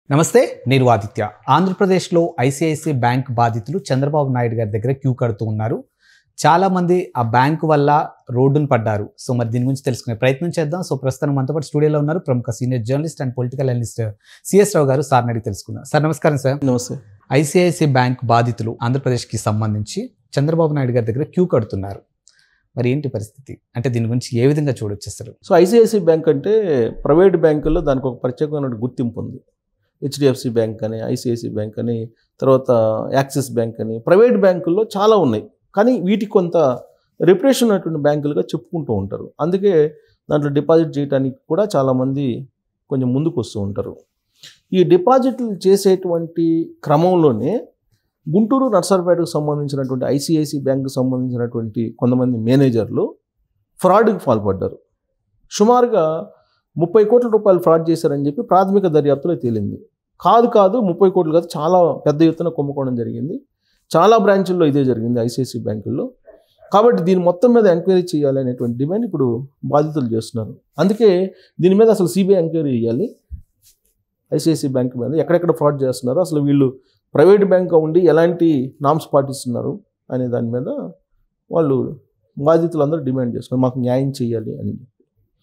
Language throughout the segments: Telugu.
నమస్తే నేను ఆదిత్య ఆంధ్రప్రదేశ్లో ఐసిఐసిఐ బ్యాంక్ బాధితులు చంద్రబాబు నాయుడు గారి దగ్గర క్యూ కడుతూ ఉన్నారు చాలా మంది ఆ బ్యాంక్ వల్ల రోడ్డును పడ్డారు సో మరి దీని గురించి తెలుసుకునే ప్రయత్నం చేద్దాం సో ప్రస్తుతం మనతో పాటు స్టూడియోలో ఉన్నారు ప్రముఖ senior journalist and political analyst C S Rao గారు సార్ అడిగి తెలుసుకుందాం సార్ నమస్కారం సార్ నమస్తే ఐసిఐసిఐ బ్యాంక్ బాధితులు ఆంధ్రప్రదేశ్కి సంబంధించి చంద్రబాబు నాయుడు గారి దగ్గర క్యూ కడుతున్నారు మరి ఏంటి పరిస్థితి అంటే దీని గురించి ఏ విధంగా చూడొచ్చు అసలు సో ఐసిఐసిఐ బ్యాంక్ అంటే ప్రైవేట్ బ్యాంకుల్లో దానికి ఒక ప్రత్యేకమైన గుర్తింపు ఉంది హెచ్డిఎఫ్సి బ్యాంక్ అని ఐసిఐసిఐ బ్యాంక్ అని తర్వాత యాక్సిస్ బ్యాంక్ అని ప్రైవేట్ బ్యాంకుల్లో చాలా ఉన్నాయి కానీ వీటికి కొంత రిప్యుటేషన్ ఉన్నటువంటి బ్యాంకులుగా చెప్పుకుంటూ ఉంటారు అందుకే దాంట్లో డిపాజిట్ చేయడానికి కూడా చాలామంది కొంచెం ముందుకు వస్తూ ఉంటారు ఈ డిపాజిట్లు చేసేటువంటి క్రమంలోనే గుంటూరు నర్సరాపేటకు సంబంధించినటువంటి ఐసిఐసి బ్యాంకుకు సంబంధించినటువంటి కొంతమంది మేనేజర్లు ఫ్రాడ్కి పాల్పడ్డారు సుమారుగా ముప్పై కోట్ల రూపాయలు ఫ్రాడ్ చేశారని చెప్పి ప్రాథమిక దర్యాప్తులో తేలింది కాదు కాదు ముప్పై కోట్లు కాదు చాలా పెద్ద ఎత్తున కుంభకోణం జరిగింది చాలా బ్రాంచుల్లో ఇదే జరిగింది ఐసిఐసి బ్యాంకుల్లో కాబట్టి దీని మొత్తం మీద ఎంక్వైరీ చేయాలి అనేటువంటి డిమాండ్ ఇప్పుడు బాధితులు చేస్తున్నారు అందుకే దీని మీద అసలు సిబిఐ ఎంక్వైరీ చేయాలి ఐసిఐసి బ్యాంక్ మీద ఎక్కడెక్కడ ఫ్రాడ్ చేస్తున్నారు అసలు వీళ్ళు ప్రైవేట్ బ్యాంక్ ఉండి ఎలాంటి నామ్స్ పాటిస్తున్నారు అనే దాని మీద వాళ్ళు బాధితులందరూ డిమాండ్ చేస్తున్నారు మాకు న్యాయం చేయాలి అని చెప్పి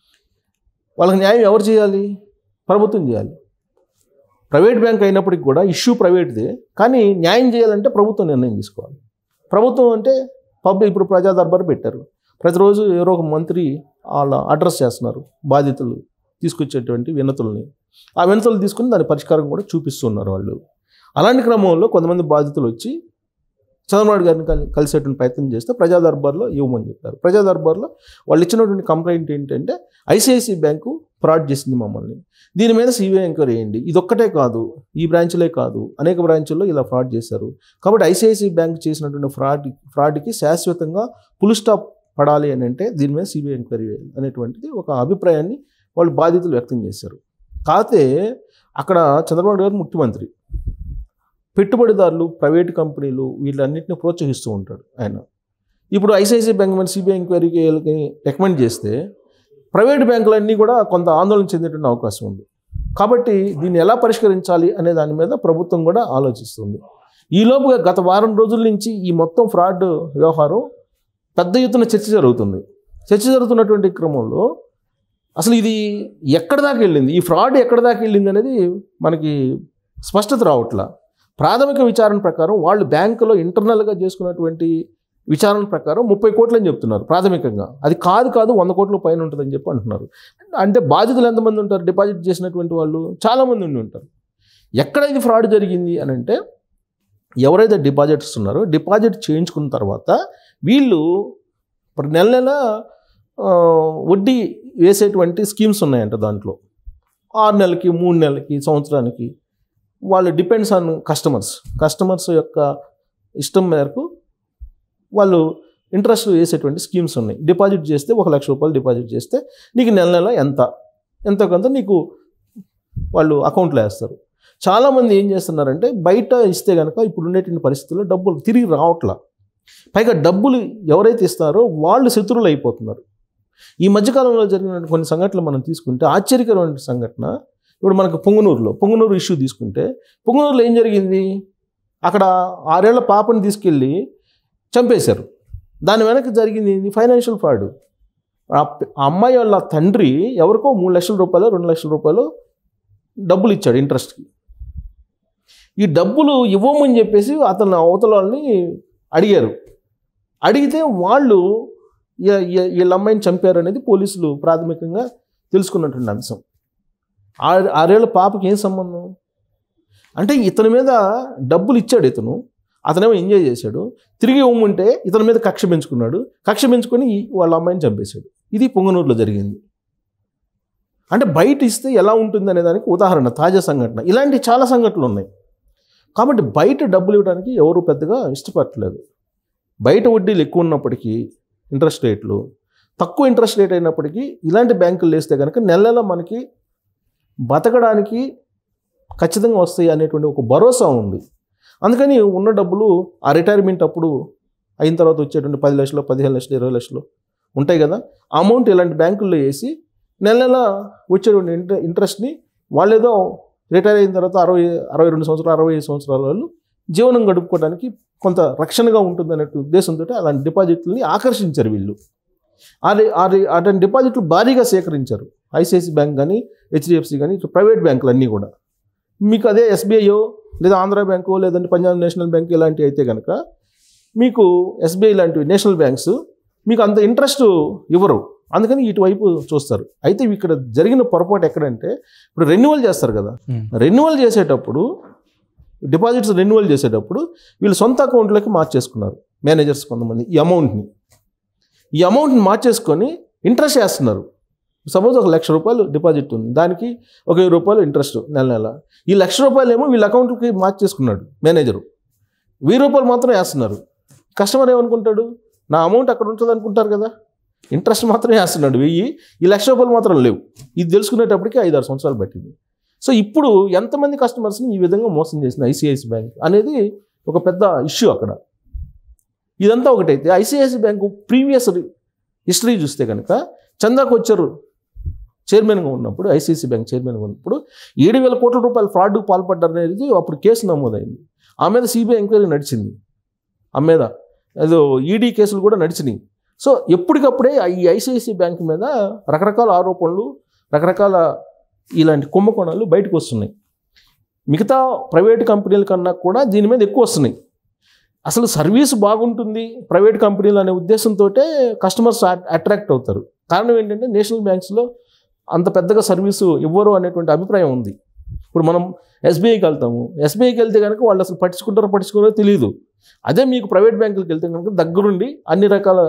వాళ్ళకి న్యాయం ఎవరు చేయాలి ప్రభుత్వం చేయాలి ప్రైవేట్ బ్యాంక్ అయినప్పటికీ కూడా ఇష్యూ ప్రైవేట్దే కానీ న్యాయం చేయాలంటే ప్రభుత్వం నిర్ణయం తీసుకోవాలి ప్రభుత్వం అంటే పబ్లిక్ ఇప్పుడు ప్రజా దర్బారు పెట్టారు ప్రతిరోజు ఎవరో ఒక మంత్రి వాళ్ళ అడ్రస్ చేస్తున్నారు బాధితులు తీసుకొచ్చేటువంటి వినతుల్ని ఆ వినతులు తీసుకుని దాని పరిష్కారం కూడా చూపిస్తున్నారు వాళ్ళు అలాంటి క్రమంలో కొంతమంది బాధితులు వచ్చి చంద్రబాబు గారిని కలి కలిసేటువంటి ప్రయత్నం చేస్తే ప్రజా దర్బార్లో ఇవ్వమని చెప్పారు ప్రజా దర్బార్లో వాళ్ళు ఇచ్చినటువంటి కంప్లైంట్ ఏంటంటే ఐసిఐసి బ్యాంకు ఫ్రాడ్ చేసింది మమ్మల్ని దీని మీద సిబిఐ ఎంక్వైరీ చేయండి ఇదొక్కటే కాదు ఈ బ్రాంచ్లే కాదు అనేక బ్రాంచుల్లో ఇలా ఫ్రాడ్ చేశారు కాబట్టి ఐసిఐసి బ్యాంక్ చేసినటువంటి ఫ్రాడ్ ఫ్రాడ్కి శాశ్వతంగా పుల్ స్టాప్ పడాలి అని అంటే దీని మీద సిబిఐ ఎంక్వైరీ చేయాలి అనేటువంటిది ఒక అభిప్రాయాన్ని వాళ్ళు బాధితులు వ్యక్తం చేశారు కాకపోతే అక్కడ చంద్రబాబు గారు ముఖ్యమంత్రి పెట్టుబడిదారులు ప్రైవేట్ కంపెనీలు వీళ్ళన్నింటినీ ప్రోత్సహిస్తూ ఉంటాడు ఆయన ఇప్పుడు ఐసిఐసిఐ బ్యాంక్ మీద సిబిఐ ఎంక్వైరీకి వీళ్ళకి రికమెండ్ చేస్తే ప్రైవేట్ బ్యాంకులన్నీ కూడా కొంత ఆందోళన చెందేటువంటి అవకాశం ఉంది కాబట్టి దీన్ని ఎలా పరిష్కరించాలి అనే దాని మీద ప్రభుత్వం కూడా ఆలోచిస్తుంది ఈలోపుగా గత వారం రోజుల నుంచి ఈ మొత్తం ఫ్రాడ్ వ్యవహారం పెద్ద ఎత్తున చర్చ జరుగుతుంది చర్చ జరుగుతున్నటువంటి క్రమంలో అసలు ఇది ఎక్కడ దాకా వెళ్ళింది ఈ ఫ్రాడ్ ఎక్కడ దాకా వెళ్ళింది అనేది మనకి స్పష్టత రావట్లా ప్రాథమిక విచారణ ప్రకారం వాళ్ళు బ్యాంకులో ఇంటర్నల్గా చేసుకున్నటువంటి విచారణ ప్రకారం ముప్పై కోట్లు అని చెప్తున్నారు ప్రాథమికంగా అది కాదు కాదు వంద కోట్ల పైన ఉంటుందని చెప్పి అంటున్నారు అంటే బాధితులు ఎంతమంది ఉంటారు డిపాజిట్ చేసినటువంటి వాళ్ళు చాలామంది ఉండి ఉంటారు ఎక్కడ ఇది ఫ్రాడ్ జరిగింది అని అంటే ఎవరైతే డిపాజిట్స్ ఉన్నారో డిపాజిట్ చేయించుకున్న తర్వాత వీళ్ళు ప్రతి నెల నెల ఆ, వడ్డీ వేసేటువంటి స్కీమ్స్ ఉన్నాయంట దాంట్లో ఆరు నెలలకి మూడు నెలలకి సంవత్సరానికి వాళ్ళు డిపెండ్స్ ఆన్ కస్టమర్స్ కస్టమర్స్ యొక్క ఇష్టం మేరకు వాళ్ళు ఇంట్రెస్ట్ వేసేటువంటి స్కీమ్స్ ఉన్నాయి డిపాజిట్ చేస్తే ఒక లక్ష రూపాయలు డిపాజిట్ చేస్తే నీకు నెల నెల ఎంత ఎంతో కొంత నీకు వాళ్ళు అకౌంట్లో వేస్తారు చాలామంది ఏం చేస్తున్నారంటే బయట ఇస్తే కనుక ఇప్పుడు ఉండేటువంటి పరిస్థితుల్లో డబ్బులు తిరిగి రావట్లా పైగా డబ్బులు ఎవరైతే ఇస్తారో వాళ్ళు శత్రువులు అయిపోతున్నారు ఈ మధ్యకాలంలో జరిగిన కొన్ని సంఘటనలు మనం తీసుకుంటే ఆశ్చర్యకరమైన సంఘటన ఇప్పుడు మనకు పొంగునూరులో పొంగునూరు ఇష్యూ తీసుకుంటే పొంగునూరులో ఏం జరిగింది అక్కడ ఆరేళ్ల పాపని తీసుకెళ్ళి చంపేశారు దాని వెనక జరిగింది ఏంది ఫైనాన్షియల్ ఫ్రాడ్ ఆ ప- ఆ అమ్మాయి వాళ్ళ తండ్రి ఎవరికో మూడు లక్షల రూపాయలు రెండు లక్షల రూపాయలు డబ్బులు ఇచ్చాడు ఇంట్రెస్ట్కి ఈ డబ్బులు ఇవ్వమని చెప్పేసి అతను అవతల వాళ్ళని అడిగారు అడిగితే వాళ్ళు ఈ- ఈ- వీళ్ళ అమ్మాయిని చంపారు అనేది పోలీసులు ప్రాథమికంగా తెలుసుకున్నటువంటి అంశం ఆరు ఆరేళ్ళ పాపకి ఏం సంబంధం అంటే ఇతని మీద డబ్బులు ఇచ్చాడు ఇతను అతనేమో ఎంజాయ్ చేశాడు తిరిగి ఇవ్వమంటే ఇతని మీద కక్ష పెంచుకున్నాడు కక్ష పెంచుకొని ఈ- వాళ్ళ అమ్మాయిని చంపేశాడు ఇది పొంగనూరులో జరిగింది అంటే బయట ఇస్తే ఎలా ఉంటుంది అనే దానికి ఉదాహరణ తాజా సంఘటన ఇలాంటి చాలా సంఘటనలు ఉన్నాయి కాబట్టి బయట డబ్బులు ఇవ్వడానికి ఎవరు పెద్దగా ఇష్టపడట్లేదు బయట వడ్డీలు ఎక్కువ ఉన్నప్పటికీ ఇంట్రెస్ట్ రేట్లు తక్కువ ఇంట్రెస్ట్ రేట్ అయినప్పటికీ ఇలాంటి బ్యాంకులు వేస్తే కనుక నెల నెల మనకి బతకడానికి ఖచ్చితంగా వస్తాయి అనేటువంటి ఒక భరోసా ఉంది అందుకని ఉన్న డబ్బులు ఆ రిటైర్మెంట్ అప్పుడు అయిన తర్వాత వచ్చేటువంటి పది లక్షలు పదిహేను లక్షలు ఇరవై లక్షలు ఉంటాయి కదా ఆ అమౌంట్ ఇలాంటి బ్యాంకుల్లో వేసి నెల నెల వచ్చేటువంటి ఇంట్రె ఇంట్రెస్ట్ని వాళ్ళేదో రిటైర్ అయిన తర్వాత అరవై అరవై రెండు సంవత్సరాలు అరవై ఐదు సంవత్సరాల వాళ్ళు జీవనం గడుపుకోవడానికి కొంత రక్షణగా ఉంటుంది అనే ఉద్దేశంతో అలాంటి డిపాజిట్లని ఆకర్షించారు వీళ్ళు అది అది అటువంటి డిపాజిట్లు భారీగా సేకరించారు ఐసిఐసి బ్యాంక్ కానీ హెచ్డిఎఫ్సి కానీ ఇట్లా ప్రైవేట్ బ్యాంకులు అన్నీ కూడా మీకు అదే ఎస్బీఐయో లేదా ఆంధ్ర బ్యాంకు లేదంటే పంజాబ్ నేషనల్ బ్యాంక్ ఇలాంటివి అయితే కనుక మీకు ఎస్బీఐ లాంటివి నేషనల్ బ్యాంక్స్ మీకు అంత ఇంట్రెస్ట్ ఇవ్వరు అందుకని ఇటువైపు చూస్తారు అయితే ఇక్కడ జరిగిన పొరపాటు ఎక్కడంటే ఇప్పుడు రెన్యువల్ చేస్తారు కదా Hmm. రెన్యువల్ చేసేటప్పుడు డిపాజిట్స్ రెన్యువల్ చేసేటప్పుడు వీళ్ళు సొంత అకౌంట్లోకి మార్చేసుకున్నారు మేనేజర్స్ కొంతమంది ఈ అమౌంట్ని ఈ అమౌంట్ని మార్చేసుకొని ఇంట్రెస్ట్ వేస్తున్నారు సపోజ్ ఒక లక్ష రూపాయలు డిపాజిట్ ఉంది దానికి ఒక వెయ్యి రూపాయలు ఇంట్రెస్ట్ నెల నెల ఈ లక్ష రూపాయలు ఏమో వీళ్ళ అకౌంట్కి మార్చేసుకున్నాడు మేనేజరు వెయ్యి రూపాయలు మాత్రం వేస్తున్నారు కస్టమర్ ఏమనుకుంటాడు నా అమౌంట్ అక్కడ ఉంటుంది అనుకుంటారు కదా ఇంట్రెస్ట్ మాత్రమే వేస్తున్నాడు వెయ్యి ఈ లక్ష రూపాయలు మాత్రం లేవు ఇది తెలుసుకునేటప్పటికి ఐదారు సంవత్సరాలు పట్టింది సో ఇప్పుడు ఎంతమంది కస్టమర్స్ని ఈ విధంగా మోసం చేసింది ఐసిఐసి బ్యాంక్ అనేది ఒక పెద్ద ఇష్యూ అక్కడ ఇదంతా ఒకటైతే ఐసిఐసి బ్యాంకు ప్రీవియస్ హిస్టరీ చూస్తే కనుక చందా కొచ్చరు చైర్మన్గా ఉన్నప్పుడు ఐసిఐసి బ్యాంక్ చైర్మన్గా ఉన్నప్పుడు ఏడు వేల కోట్ల రూపాయల ఫ్రాడ్కు పాల్పడ్డారు అనేది అప్పుడు కేసు నమోదైంది ఆ మీద సిబిఐ ఎంక్వైరీ నడిచింది ఆ మీద ఏదో ఈడీ కేసులు కూడా నడిచినాయి సో ఎప్పటికప్పుడే ఈ ఐసిఐసి బ్యాంక్ మీద రకరకాల ఆరోపణలు రకరకాల ఇలాంటి కుంభకోణాలు బయటకు వస్తున్నాయి మిగతా ప్రైవేట్ కంపెనీల కన్నా కూడా దీని మీద ఎక్కువ వస్తున్నాయి అసలు సర్వీస్ బాగుంటుంది ప్రైవేట్ కంపెనీలు అనే ఉద్దేశంతో కస్టమర్స్ అట్రాక్ట్ అవుతారు కారణం ఏంటంటే నేషనల్ బ్యాంక్స్లో అంత పెద్దగా సర్వీసు ఇవ్వరు అనేటువంటి అభిప్రాయం ఉంది ఇప్పుడు మనం ఎస్బీఐకి వెళ్తాము ఎస్బీఐకి వెళ్తే కనుక వాళ్ళు అసలు పట్టించుకుంటారో పట్టించుకోరో తెలియదు అదే మీకు ప్రైవేట్ బ్యాంకులకు వెళ్తే కనుక దగ్గరుండి అన్ని రకాల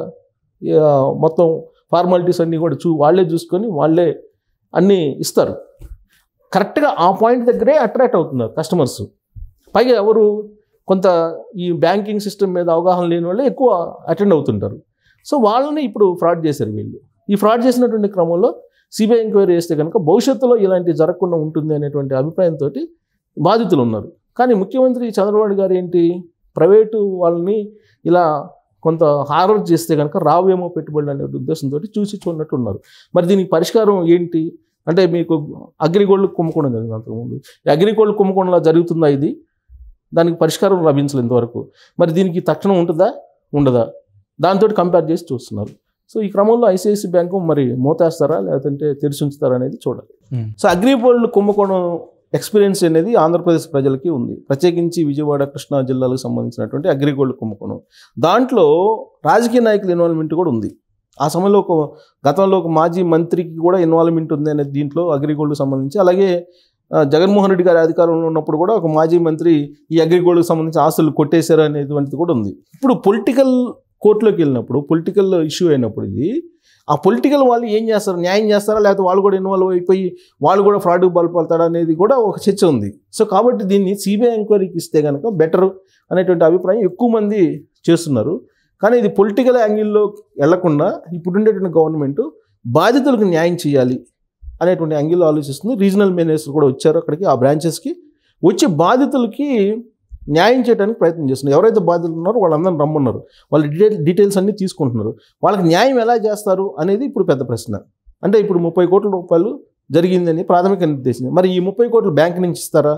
ఆ, మొత్తం ఫార్మాలిటీస్ అన్నీ కూడా చూ వాళ్ళే చూసుకొని వాళ్ళే అన్నీ ఇస్తారు కరెక్ట్గా ఆ పాయింట్ దగ్గరే అట్రాక్ట్ అవుతున్నారు కస్టమర్స్ పైగా ఎవరు కొంత ఈ బ్యాంకింగ్ సిస్టమ్ మీద అవగాహన లేని వాళ్ళే ఎక్కువ అటెండ్ అవుతుంటారు సో వాళ్ళని ఇప్పుడు ఫ్రాడ్ చేశారు వీళ్ళు ఈ ఫ్రాడ్ చేసినటువంటి క్రమంలో సిబిఐ ఎంక్వైరీ చేస్తే కనుక భవిష్యత్తులో ఇలాంటి జరగకుండా ఉంటుంది అనేటువంటి అభిప్రాయంతో బాధితులు ఉన్నారు కానీ ముఖ్యమంత్రి చంద్రబాబు గారు ఏంటి ప్రైవేటు వాళ్ళని ఇలా కొంత హారర్ చేస్తే కనుక రావేమో పెట్టుబడులు అనే ఉద్దేశంతో చూసి చూడనట్టు ఉన్నారు మరి దీనికి పరిష్కారం ఏంటి అంటే మీకు అగ్రిగోల్డ్ కుంభకోణం జరిగింది అంతకుముందు ఈ అగ్రిగోల్డ్ కుంభకోణంలో జరుగుతుందా ఇది దానికి పరిష్కారం లభించలేదు ఇంతవరకు మరి దీనికి తక్షణం ఉంటుందా ఉండదా దాంతో కంపేర్ చేసి చూస్తున్నారు సో ఈ క్రమంలో ఐసిఐసి బ్యాంకు మరి మోతేస్తారా లేదంటే తెరిచి ఉంచుతారా అనేది చూడాలి Hmm. సో అగ్రిగోల్డ్ కుంభకోణం ఎక్స్పీరియన్స్ అనేది ఆంధ్రప్రదేశ్ ప్రజలకి ఉంది ప్రత్యేకించి విజయవాడ కృష్ణా జిల్లాలకు సంబంధించినటువంటి అగ్రిగోల్డ్ కుంభకోణం దాంట్లో రాజకీయ నాయకుల ఇన్వాల్వ్మెంట్ కూడా ఉంది ఆ సమయంలో ఒక గతంలో ఒక మాజీ మంత్రికి కూడా ఇన్వాల్వ్మెంట్ ఉంది అనేది దీంట్లో అగ్రిగోల్డ్కి సంబంధించి అలాగే ఆ, జగన్మోహన్ రెడ్డి గారి అధికారంలో ఉన్నప్పుడు కూడా ఒక మాజీ మంత్రి ఈ అగ్రిగోల్డ్కి సంబంధించి ఆస్తులు కొట్టేశారు అనేటువంటిది కూడా ఉంది ఇప్పుడు పొలిటికల్ కోర్టులోకి వెళ్ళినప్పుడు పొలిటికల్ ఇష్యూ అయినప్పుడు ఇది ఆ పొలిటికల్ వాళ్ళు ఏం చేస్తారు న్యాయం చేస్తారా లేకపోతే వాళ్ళు కూడా ఇన్వాల్వ్ అయిపోయి వాళ్ళు కూడా ఫ్రాడ్ బలపడతారా అనేది కూడా ఒక చర్చ ఉంది సో కాబట్టి దీన్ని సిబిఐ ఎంక్వైరీకి ఇస్తే కనుక బెటర్ అనేటువంటి అభిప్రాయం ఎక్కువ మంది చేస్తున్నారు కానీ ఇది పొలిటికల్ యాంగిల్లో వెళ్లకుండా ఇప్పుడుండేటువంటి గవర్నమెంట్ బాధితులకు న్యాయం చేయాలి అనేటువంటి యాంగిల్లో ఆలోచిస్తుంది రీజనల్ మేనేజర్స్ కూడా వచ్చారు అక్కడికి ఆ బ్రాంచెస్కి వచ్చి బాధితులకి న్యాయం చేయడానికి ప్రయత్నం చేస్తున్నారు ఎవరైతే బాధితులు ఉన్నారో వాళ్ళందరిని రమ్మన్నారు వాళ్ళ డీటెయిల్ డీటెయిల్స్ అన్నీ తీసుకుంటున్నారు వాళ్ళకి న్యాయం ఎలా చేస్తారు అనేది ఇప్పుడు పెద్ద ప్రశ్న అంటే ఇప్పుడు ముప్పై కోట్ల రూపాయలు జరిగిందని ప్రాథమిక నిర్దేశం మరి ఈ ముప్పై కోట్లు బ్యాంక్ నుంచి ఇస్తారా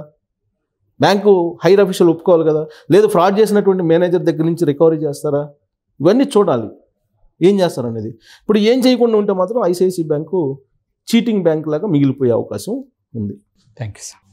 బ్యాంకు హైర్ అఫీషియల్ ఒప్పుకోవాలి కదా లేదు ఫ్రాడ్ చేసినటువంటి మేనేజర్ దగ్గర నుంచి రికవరీ చేస్తారా ఇవన్నీ చూడాలి ఏం చేస్తారు అనేది ఇప్పుడు ఏం చేయకుండా ఉంటే మాత్రం ఐసిఐసి బ్యాంకు చీటింగ్ బ్యాంక్ లాగా మిగిలిపోయే అవకాశం ఉంది థ్యాంక్ యూ సార్